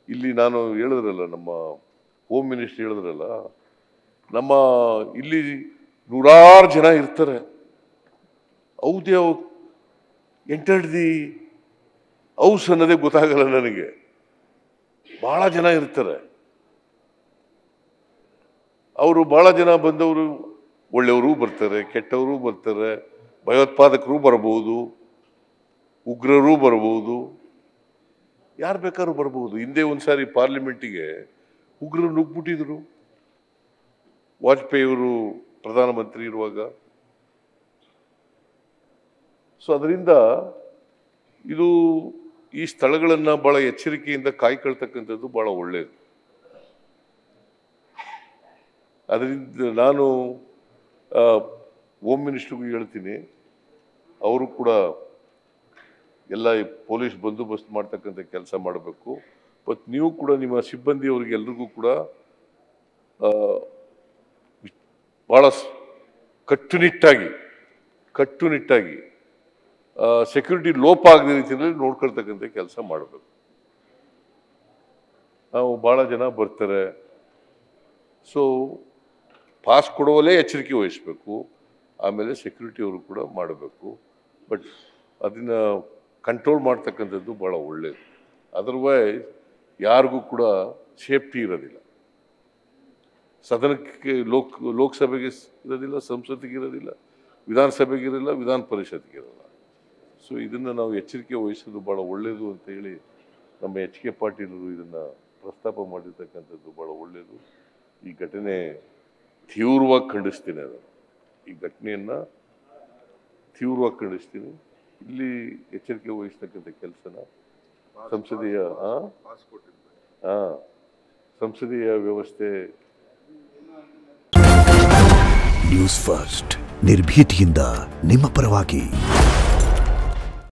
ಇಲ್ಲಿ ನಾನು ಹೇಳಿದ್ರಲ್ಲ ನಮ್ಮ ಹೋಮ್ ಮಿನಿಸ್ಟರ್ ಹೇಳಿದ್ರಲ್ಲ ನಮ್ಮ ಇಲ್ಲಿ ನೂರಾರು ಜನ ಇರ್ತಾರೆ ಹೌದೇ ಎಂಟರ್ಡ್ ದಿ ಹೌಸ್ ಅನ್ನೋದೇ ಗೊತ್ತಾಗಲ್ಲ ನನಗೆ ಬಹಳ ಜನ ಇರ್ತಾರೆ ಅವರು ಬಹಳ ಜನ ಬಂದವರು ಒಳ್ಳೆಯವರು ಬರ್ತಾರೆ ಕೆಟ್ಟವರು ಬರ್ತಾರೆ ಭಯೋತ್ಪಾದಕರು ಬರಬಹುದು ಉಗ್ರರು ಬರಬಹುದು ಯಾರು ಬೇಕಾದ್ರೂ ಬರಬಹುದು ಹಿಂದೆ ಒಂದ್ಸಾರಿ ಪಾರ್ಲಿಮೆಂಟಿಗೆ ಉಗ್ರರು ನುಗ್ಬಿಟ್ಟಿದ್ರು ವಾಜಪೇಯಿ ಅವರು ಪ್ರಧಾನಮಂತ್ರಿ ಇರುವಾಗ ಸೊ ಅದರಿಂದ ಇದು ಈ ಸ್ಥಳಗಳನ್ನ ಬಹಳ ಎಚ್ಚರಿಕೆಯಿಂದ ಕಾಯ್ಕೊಳ್ತಕ್ಕಂಥದ್ದು ಬಹಳ ಒಳ್ಳೆಯದು ಅದರಿಂದ ನಾನು ಆ, ಹೋಮ್ ಮಿನಿಸ್ಟ್ರಿಗೂ ಹೇಳ್ತೀನಿ ಅವರು ಕೂಡ ಎಲ್ಲ ಈ ಪೊಲೀಸ್ ಬಂದೋಬಸ್ತ್ ಮಾಡ್ತಕ್ಕಂಥ ಕೆಲಸ ಮಾಡಬೇಕು ಮತ್ತು ನೀವು ಕೂಡ ನಿಮ್ಮ ಸಿಬ್ಬಂದಿಯವರಿಗೆ ಎಲ್ರಿಗೂ ಕೂಡ ಆ, ಬಹಳ ಸ್- ಕಟ್ಟುನಿಟ್ಟಾಗಿ ಕಟ್ಟುನಿಟ್ಟಾಗಿ ಸೆಕ್ಯೂರಿಟಿ ಲೋಪ ಆಗದ ರೀತಿಯಲ್ಲಿ ನೋಡ್ಕೊಳ್ತಕ್ಕಂಥ ಕೆಲಸ ಮಾಡಬೇಕು ನಾವು ಭಾಳ ಜನ ಬರ್ತಾರೆ ಸೊ ಪಾಸ್ ಕೊಡುವಲ್ಲೇ ಎಚ್ಚರಿಕೆ ವಹಿಸಬೇಕು ಆಮೇಲೆ ಸೆಕ್ಯೂರಿಟಿ ಅವರು ಕೂಡ ಮಾಡಬೇಕು ಬಟ್ ಅದನ್ನ ಕಂಟ್ರೋಲ್ ಮಾಡ್ತಕ್ಕಂಥದ್ದು ಭಾಳ ಒಳ್ಳೆಯದು ಅದರ್ವೈಸ್ ಯಾರಿಗೂ ಕೂಡ ಸೇಫ್ಟಿ ಇರೋದಿಲ್ಲ ಸದನಕ್ಕೆ ಲೋಕ್ ಲೋಕಸಭೆಗೆ ಸ್- ಇರೋದಿಲ್ಲ ಸಂಸತ್ತಿಗೆ ಇರೋದಿಲ್ಲ ವಿಧಾನಸಭೆಗೆ ಇರಲ್ಲ ವಿಧಾನ ಪರಿಷತ್ಗೆ ಇರಲ್ಲ ಸೊ ಇದನ್ನು ನಾವು ಎಚ್ಚರಿಕೆ ವಹಿಸೋದು ಭಾಳ ಒಳ್ಳೆಯದು ಅಂತ ಹೇಳಿ ನಮ್ಮ ಎಚ್ ಕೆ ಪಾಟೀಲರು ಇದನ್ನು ಪ್ರಸ್ತಾಪ ಮಾಡಿರ್ತಕ್ಕಂಥದ್ದು ಭಾಳ ಒಳ್ಳೆಯದು ಈ ಘಟನೆ ತೀವ್ರವಾಗಿ ಖಂಡಿಸ್ತೀನಿ ಅದನ್ನು ಈ ಘಟನೆಯನ್ನು ತೀವ್ರವಾಗಿ ಖಂಡಿಸ್ತೀನಿ ಇಲ್ಲಿ ಎಚ್ಚರಿಕೆ ವಹಿಸ್ತಕ್ಕಂಥ ಕೆಲಸನ ಸಂಸದೀಯ ಆ? ಆ, ಸಂಸದೀಯ ವ್ಯವಸ್ಥೆ ನ್ಯೂಸ್ ಫಸ್ಟ್ ನಿರ್ಭೀತಿಯಿಂದ ನಿಮ್ಮ ಪರವಾಗಿ